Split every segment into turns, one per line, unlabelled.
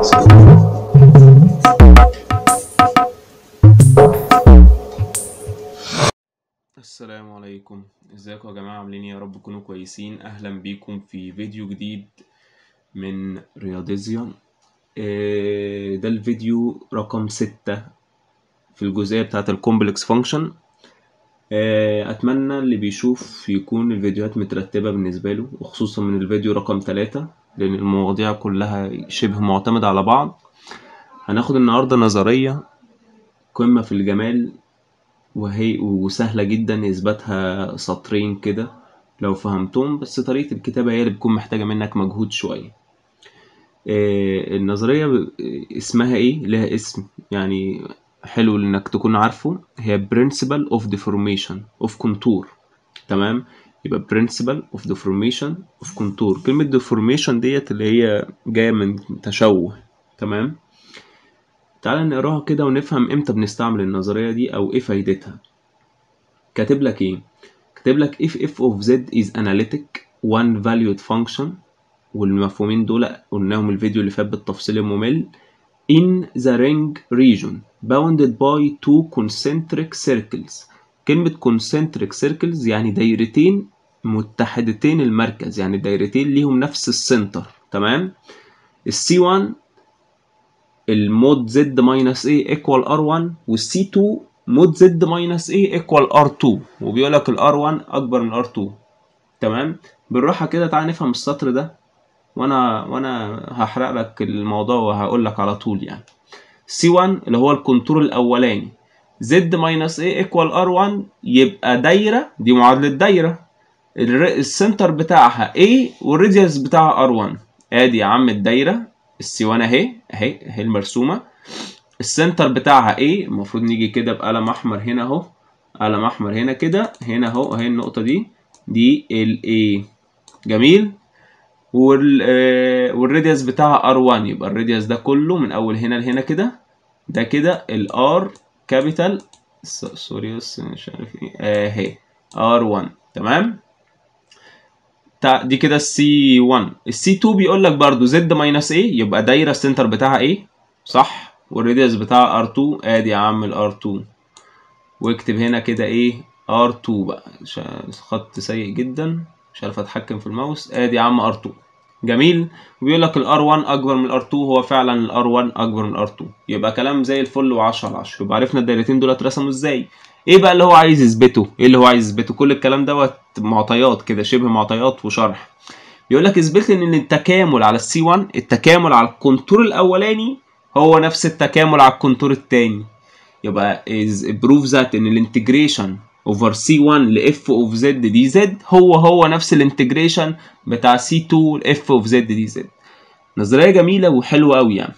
Let's go.
السلام عليكم ازيكم يا جماعة عاملين إيه؟ يا رب تكونوا كويسين اهلا بيكم في فيديو جديد من رياضيزيون آه، ده الفيديو رقم ستة في الجزئية بتاعة الكومبلكس فانكشن اتمنى اللي بيشوف يكون الفيديوهات مترتبة بالنسبة له وخصوصا من الفيديو رقم ثلاثة لان المواضيع كلها شبه معتمدة على بعض هناخد النهاردة نظرية قمة في الجمال وهي وسهلة جدا إثباتها سطرين كده لو فهمتهم بس طريقة الكتابة هي اللي بتكون محتاجة منك مجهود شوية آه، النظرية ب- اسمها ايه؟ لها اسم يعني حلو انك تكون عارفه هي principle of deformation of contour تمام يبقى principle of deformation of contour كلمة deformation ديت اللي هي جاية من تشوه تمام تعال نقراها كده ونفهم امتى بنستعمل النظرية دي او ايه فايدتها كاتب لك ايه كاتب لك if f of z is analytic one valued function والمفهومين دول قلناهم الفيديو اللي فات بالتفصيل الممل in the ring region bounded by two concentric circles كلمة concentric circles يعني دايرتين متحدتين المركز يعني دايرتين ليهم نفس السنتر تمام السي 1 المود زد ماينس ايه ايكوال ار 1 والسي 2 مود زد ماينس ايه ايكوال ار 2 وبيقول لك الار 1 اكبر من ار 2 تمام بالراحه كده تعال نفهم السطر ده وانا وانا هحرق لك الموضوع وهقول لك على طول يعني سي 1 اللي هو الكونتور الاولاني زد ماينس ايه ايكوال ار 1 يبقى دايره دي معادله دايره الر- السنتر بتاعها A والراديوس بتاعها R1 ادي يا عم الدايره السي 1 اهي اهي اهي المرسومه السنتر بتاعها A المفروض نيجي كده بقلم احمر هنا اهو قلم احمر هنا كده هنا اهو اهي النقطه دي دي ال A جميل وال آه، والراديوس بتاعها R1 يبقى الراديوس ده كله من اول هنا لهنا كده ده كده الار كابيتال سوري بس مش عارف ايه اهي R1 تمام تع- دي كده السي 1 السي 2 بيقول لك برضو زد ماينس ايه يبقى دايره السنتر بتاعها ايه صح والراديوس بتاعها ار2 ادي يا عم الار 2 واكتب هنا كده ايه ار2 بقى شا- خط سيء جدا مش عارف اتحكم في الماوس ادي يا عم ار2 جميل وبيقول لك الار 1 اكبر من الار 2 هو فعلا الار 1 اكبر من الار 2 يبقى كلام زي الفل و10 على 10 يبقى عرفنا الدايرتين دول اترسموا ازاي ايه بقى اللي هو عايز يثبته ايه اللي هو عايز يثبته كل الكلام دوت معطيات كده شبه معطيات وشرح بيقول لك اثبت لي ان التكامل على السي 1 التكامل على الكونتور الاولاني هو نفس التكامل على الكونتور الثاني يبقى is prove that ان الانتجريشن over C1 ل f of z دي z هو هو نفس الانتجريشن بتاع C2 ل f of z دي z نظرية جميلة وحلوة قوي يعني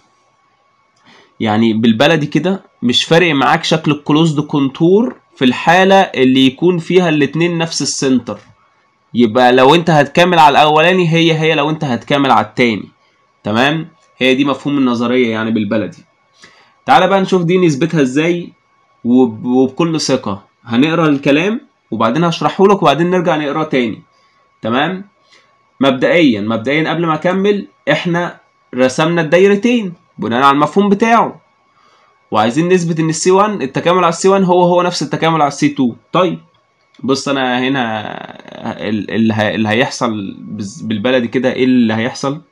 يعني بالبلدي كده مش فارق معاك شكل الكلوزد كونتور في الحالة اللي يكون فيها الاتنين نفس السنتر يبقى لو انت هتكمل على الاولاني هي هي لو انت هتكمل على التاني تمام هي دي مفهوم النظرية يعني بالبلدي تعالى بقى نشوف دي نثبتها ازاي وب- وبكل ثقة هنقرا الكلام وبعدين هشرحه لك وبعدين نرجع نقراه تاني تمام مبدئيا مبدئيا قبل ما اكمل احنا رسمنا الدايرتين بناء على المفهوم بتاعه وعايزين نثبت ان السي 1 التكامل على السي 1 هو هو نفس التكامل على السي 2 طيب بص انا هنا ال- اللي هي- اللي هيحصل بز- بالبلدي كده ايه اللي هيحصل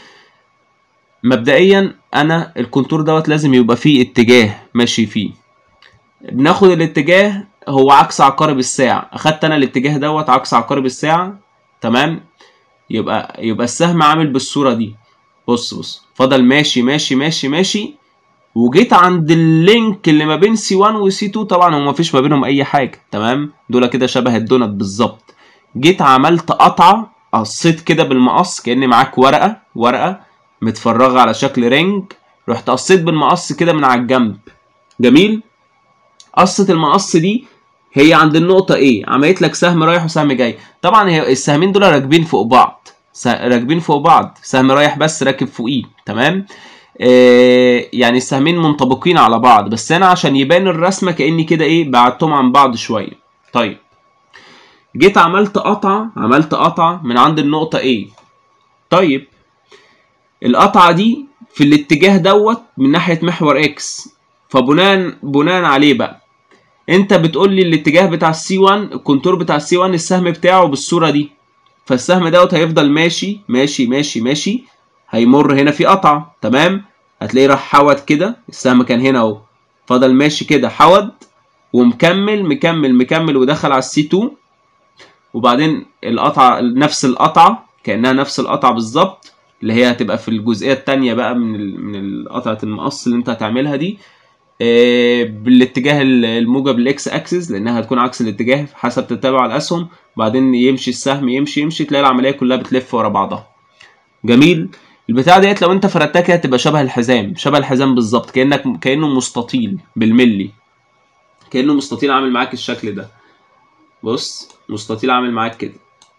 مبدئيا انا الكونتور دوت لازم يبقى فيه اتجاه ماشي فيه بناخد الاتجاه هو عكس عقارب الساعة اخدت انا الاتجاه دوت عكس عقارب الساعة تمام يبقى يبقى السهم عامل بالصورة دي بص بص فضل ماشي ماشي ماشي ماشي وجيت عند اللينك اللي ما بين سي 1 وسي 2 طبعا هو مفيش ما بينهم اي حاجه تمام دول كده شبه الدونت بالظبط جيت عملت قطعه قصيت كده بالمقص كأن معاك ورقه ورقه متفرغه على شكل رينج رحت قصيت بالمقص كده من على الجنب جميل قصة المقص دي هي عند النقطة ايه عملت لك سهم رايح وسهم جاي طبعا هي السهمين دول راكبين فوق بعض س- راكبين فوق بعض سهم رايح بس راكب فوقيه تمام آه يعني السهمين منطبقين على بعض بس انا عشان يبان الرسمة كأني كده ايه بعدتهم عن بعض شوية طيب جيت عملت قطعة عملت قطعة من عند النقطة A طيب القطعة دي في الاتجاه دوت من ناحيه محور اكس فبناء بناء عليه بقى انت بتقول لي الاتجاه بتاع السي 1 الكونتور بتاع السي 1 السهم بتاعه بالصوره دي فالسهم دوت هيفضل ماشي ماشي ماشي ماشي هيمر هنا في قطعه تمام هتلاقيه راح حود كده السهم كان هنا اهو فضل ماشي كده حود ومكمل مكمل مكمل ودخل على السي 2 وبعدين القطعه نفس القطعه كانها نفس القطعه بالظبط اللي هي هتبقى في الجزئيه الثانيه بقى من ال من قطعه المقص اللي انت هتعملها دي آه، بالاتجاه الموجب للاكس اكسس لانها هتكون عكس الاتجاه حسب تتابع الاسهم وبعدين يمشي السهم يمشي يمشي تلاقي العمليه كلها بتلف ورا بعضها جميل البتاع ديت لو انت فردتها كده تبقى شبه الحزام شبه الحزام بالظبط كانك كانه مستطيل بالملي كانه مستطيل عامل معاك الشكل ده بص مستطيل عامل معاك كده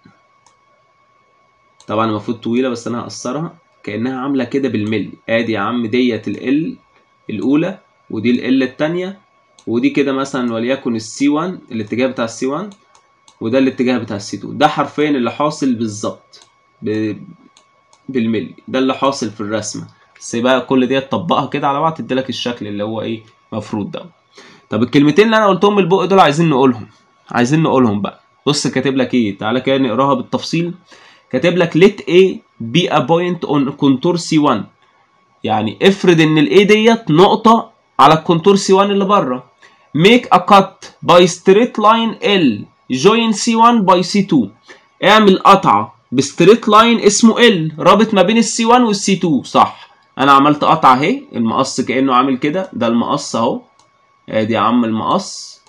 طبعا المفروض طويله بس انا هقصرها كانها عامله كده بالملي ادي يا عم ديت ال الاولى ودي ال الثانيه ودي كده مثلا وليكن السي 1 الاتجاه بتاع السي 1 وده الاتجاه بتاع السي 2 ده حرفيا اللي حاصل بالظبط ب... بالملي ده اللي حاصل في الرسمه بس بقى كل دي تطبقها كده على بعض تديلك الشكل اللي هو ايه مفروض ده طب الكلمتين اللي انا قلتهم من البق دول عايزين نقولهم عايزين نقولهم بقى بص كاتب لك ايه تعالى كده نقراها بالتفصيل كاتب لك let A be a point on contour C1 يعني افرض ان ال A ديت نقطة على الكونتور C1 اللي بره make a cut by straight line L join C1 by C2 اعمل قطعة بستريت لاين اسمه L رابط ما بين السي 1 والسي 2 صح انا عملت قطعة اهي المقص كأنه عامل كده ده المقص اهو ادي يا عم المقص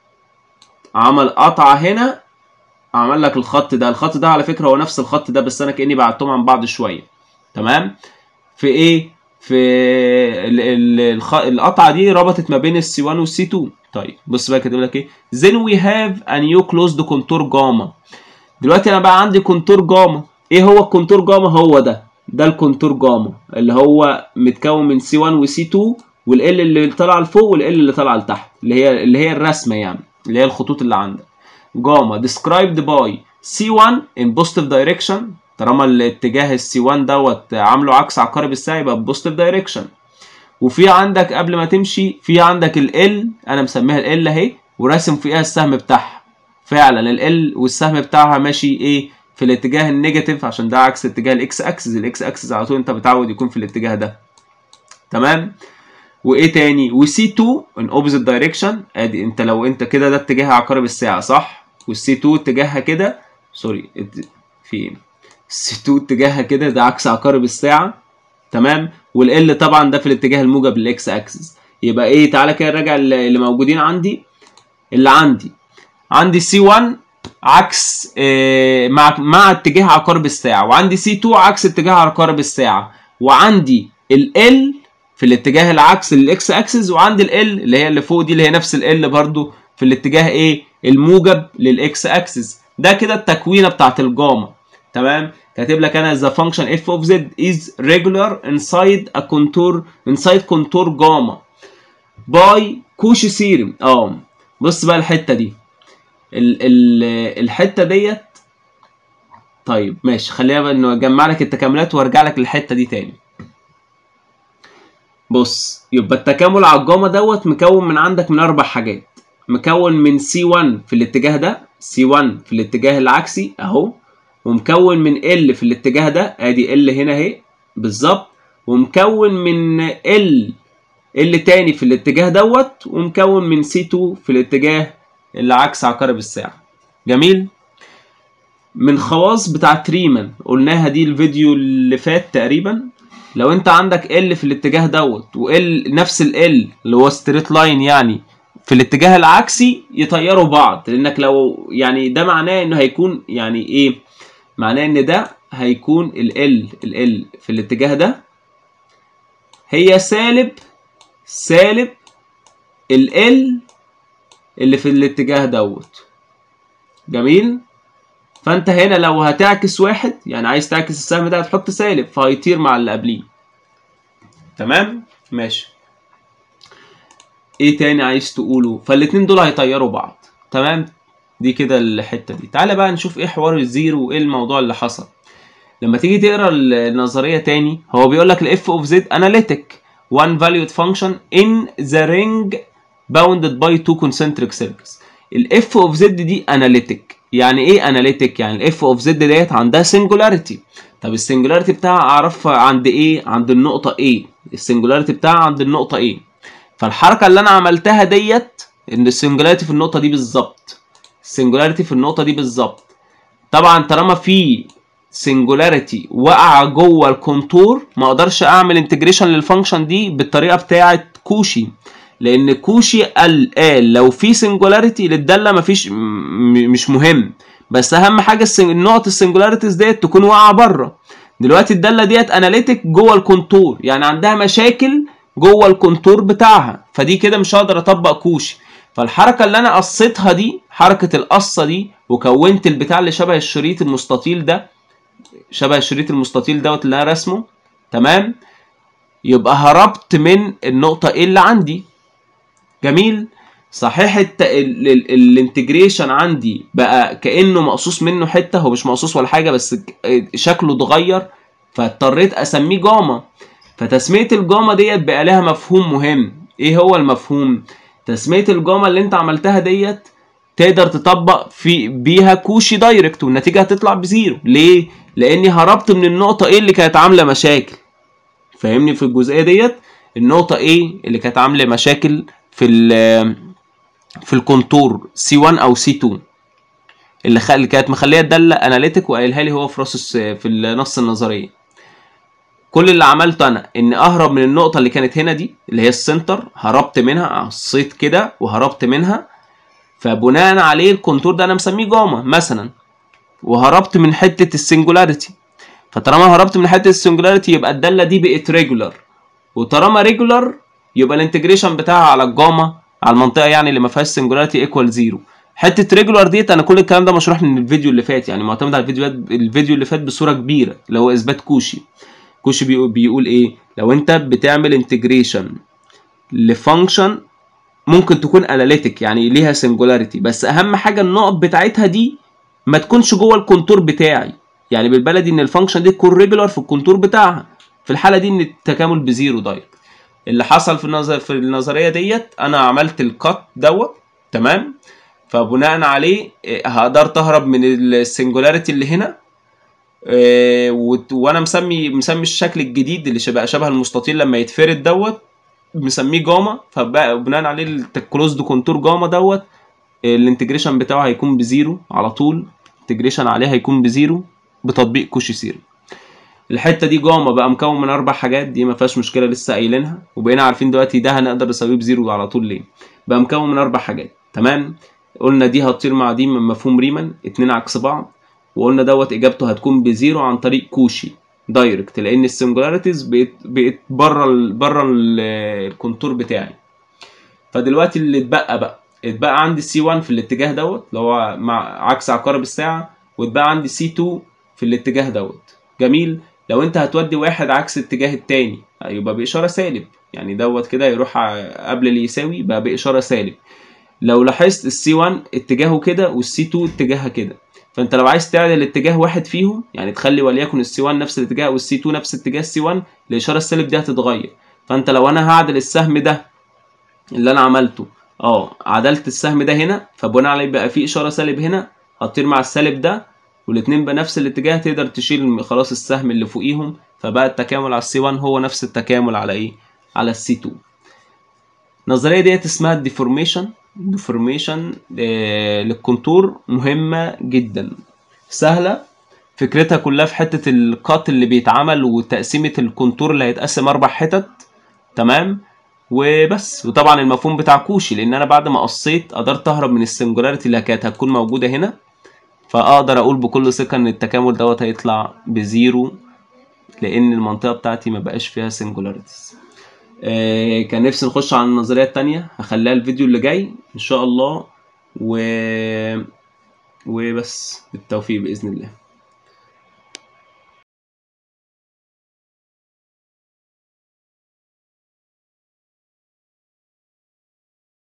عمل قطعة هنا عمل لك الخط ده الخط ده على فكرة هو نفس الخط ده بس انا كأني بعدتهم عن بعض شوية تمام في ايه في ال ال الخ... القطعة دي ربطت ما بين السي 1 والسي 2 طيب بص بقى كاتب لك ايه then we have a new closed contour gamma دلوقتي انا بقى عندي كونتور جاما ايه هو الكونتور جاما هو ده ده الكونتور جاما اللي هو متكون من سي 1 وسي 2 والال اللي طالعه لفوق والال اللي طالعه لتحت اللي هي اللي هي الرسمه يعني اللي هي الخطوط اللي عندك جاما described by C1 in positive direction طالما الاتجاه السي 1 دوت عامله عكس عقارب الساعه يبقى بوزيتيف دايركشن وفي عندك قبل ما تمشي في عندك ال انا مسميها ال اهي وراسم فيها السهم بتاعها فعلا ال والسهم بتاعها ماشي ايه في الاتجاه النيجاتيف عشان ده عكس اتجاه الاكس اكسس الاكس اكسس على طول انت متعود يكون في الاتجاه ده تمام وايه تاني وسي 2 ان اوبوزيت دايركشن ادي انت لو انت كده ده اتجاه عقارب الساعه صح والسي 2 اتجاهها كده سوري في السي 2 اتجاهها كده ده عكس عقارب الساعه تمام والال طبعا ده في الاتجاه الموجب للاكس اكسس يبقى ايه تعالى كده نراجع اللي موجودين عندي اللي عندي عندي سي 1 عكس آه مع مع اتجاه عقارب الساعه وعندي سي 2 عكس اتجاه عقارب الساعه وعندي ال في الاتجاه العكس للاكس اكسس وعندي ال اللي هي اللي فوق دي اللي هي نفس ال برضو في الاتجاه ايه الموجب للاكس اكسس ده كده التكوينه بتاعت الجاما تمام كاتب لك انا the function f of z is regular inside a contour inside contour gamma by Cauchy theorem اه بص بقى الحته دي ال ال الحته ديت طيب ماشي خلينا بقى نجمع لك التكاملات وارجع لك للحته دي تاني بص يبقى التكامل على الجاما دوت مكون من عندك من اربع حاجات مكون من C1 في الاتجاه ده C1 في الاتجاه العكسي اهو ومكون من L في الاتجاه ده ادي L هنا اهي بالظبط ومكون من L L تاني في الاتجاه دوت ومكون من C2 في الاتجاه اللي عكس عقارب الساعة جميل من خواص بتاع تريمان قلناها دي الفيديو اللي فات تقريبا لو انت عندك ال في الاتجاه دوت وال نفس ال اللي هو ستريت لاين يعني في الاتجاه العكسي يطيروا بعض لانك لو يعني ده معناه انه هيكون يعني ايه معناه ان ده هيكون ال ال ال في الاتجاه ده هي سالب سالب ال ال اللي في الاتجاه دوت جميل فانت هنا لو هتعكس واحد يعني عايز تعكس السهم ده هتحط سالب فهيطير مع اللي قبليه تمام ماشي ايه تاني عايز تقوله فالاتنين دول هيطيروا بعض تمام دي كده الحته دي تعالى بقى نشوف ايه حوار الزيرو وايه الموضوع اللي حصل لما تيجي تقرا النظريه تاني هو بيقول لك الاف اوف زد اناليتيك one valued function in the ring bounded by two concentric circles الاف اوف زد دي اناليتيك يعني ايه اناليتيك يعني الاف اوف زد ديت عندها سنجولاريتي طب السنجولاريتي بتاعها اعرفها عند ايه عند النقطه ايه السنجولاريتي بتاعها عند النقطه ايه فالحركه اللي انا عملتها ديت ان السنجولاريتي في النقطه دي بالظبط السنجولاريتي في النقطه دي بالظبط طبعا طالما في سنجولاريتي واقعه جوه الكونتور ما اقدرش اعمل انتجريشن للفانكشن دي بالطريقه بتاعه كوشي لان كوشي قال قال لو في سنجولاريتي للداله مفيش م- مش مهم بس اهم حاجه السن- النقط السنجولاريتيز ديت تكون واقعه بره دلوقتي الداله ديت اناليتيك جوه الكونتور يعني عندها مشاكل جوه الكونتور بتاعها فدي كده مش هقدر اطبق كوشي فالحركه اللي انا قصيتها دي حركه القصه دي وكونت البتاع اللي شبه الشريط المستطيل ده شبه الشريط المستطيل دوت اللي انا رسمه تمام يبقى هربت من النقطه ايه اللي عندي جميل صحيح الت... ال... ال... الانتجريشن عندي بقى كانه مقصوص منه حته هو مش مقصوص ولا حاجه بس ك- شكله اتغير فاضطريت اسميه جاما فتسميه الجاما ديت بقى لها مفهوم مهم ايه هو المفهوم تسميه الجاما اللي انت عملتها ديت تقدر تطبق في بيها كوشي دايركت والنتيجه هتطلع بزيرو ليه لاني هربت من النقطه ايه اللي كانت عامله مشاكل فاهمني في الجزئيه ديت النقطه ايه اللي كانت عامله مشاكل في ال في الكونتور سي 1 او سي 2 اللي, خ... اللي كانت مخليه الداله اناليتيك وقايلها لي هو في راس الس- في النص النظريه كل اللي عملته انا ان اهرب من النقطه اللي كانت هنا دي اللي هي السنتر هربت منها عصيت كده وهربت منها فبناء عليه الكونتور ده انا مسميه جاما مثلا وهربت من حته السنجولاريتي فطالما هربت من حته السنجولاريتي يبقى الداله دي بقت ريجولار وطالما ريجولار يبقى الانتجريشن بتاعها على الجاما على المنطقه يعني اللي ما فيهاش سنجولاريتي ايكوال زيرو حته ريجولار ديت انا كل الكلام ده مشروح من الفيديو اللي فات يعني معتمد على الفيديوهات الفيديو اللي فات بصوره كبيره اللي هو اثبات كوشي كوشي بيقول, بيقول ايه لو انت بتعمل انتجريشن لفانكشن ممكن تكون اناليتيك يعني ليها سنجولاريتي بس اهم حاجه النقط بتاعتها دي ما تكونش جوه الكونتور بتاعي يعني بالبلدي ان الفانكشن دي تكون ريجولار في الكونتور بتاعها في الحاله دي ان التكامل بزيرو دايركت اللي حصل في النظر في النظريه ديت انا عملت الكات دوت تمام فبناء عليه إيه، هقدر اهرب من السنجولاريتي اللي هنا إيه، وت- وانا مسمي مسمي الشكل الجديد اللي شبه شبه المستطيل لما يتفرد دوت مسميه جاما فبقى بناء عليه الكلوزد كونتور جاما دوت الانتجريشن بتاعه هيكون بزيرو على طول انتجريشن عليه هيكون بزيرو بتطبيق كوشي سيري الحته دي جاما بقى مكون من اربع حاجات دي ما فيهاش مشكله لسه قايلينها وبقينا عارفين دلوقتي ده هنقدر نسويه بزيرو على طول ليه بقى مكون من اربع حاجات تمام قلنا دي هتطير مع دي من مفهوم ريمان اتنين عكس بعض وقلنا دوت اجابته هتكون بزيرو عن طريق كوشي دايركت لان السنجولاريتيز بقت بقت بره ال بره ال- الكونتور بتاعي فدلوقتي اللي اتبقى بقى اتبقى عندي سي 1 في الاتجاه دوت اللي هو مع عكس عقارب الساعه واتبقى عندي سي 2 في الاتجاه دوت جميل لو انت هتودي واحد عكس الاتجاه التاني يبقى باشاره سالب يعني دوت كده يروح ع- قبل اللي يساوي بقى باشاره سالب لو لاحظت السي 1 اتجاهه كده والسي 2 اتجاهها كده فانت لو عايز تعدل اتجاه واحد فيهم يعني تخلي وليكن السي 1 نفس الاتجاه والسي 2 نفس اتجاه السي 1 الاشاره السالب دي هتتغير فانت لو انا هعدل السهم ده اللي انا عملته اه عدلت السهم ده هنا فبناء عليه بقى في اشاره سالب هنا هتطير مع السالب ده والاتنين بنفس الاتجاه تقدر تشيل خلاص السهم اللي فوقيهم فبقى التكامل على السي 1 هو نفس التكامل على ايه على السي 2 النظريه ديت اسمها الديفورميشن ديفورميشن للكونتور مهمه جدا سهله فكرتها كلها في حته القط اللي بيتعمل وتقسيمه الكونتور اللي هيتقسم اربع حتت تمام وبس وطبعا المفهوم بتاع كوشي لان انا بعد ما قصيت قدرت اهرب من السنجولاريتي اللي كانت هتكون موجوده هنا فاقدر اقول بكل ثقه ان التكامل دوت هيطلع بزيرو لان المنطقه بتاعتي ما بقاش فيها سنجولاريتيز آه كان نفسي نخش على النظريه التانية هخليها الفيديو اللي جاي ان شاء الله و وبس بالتوفيق باذن الله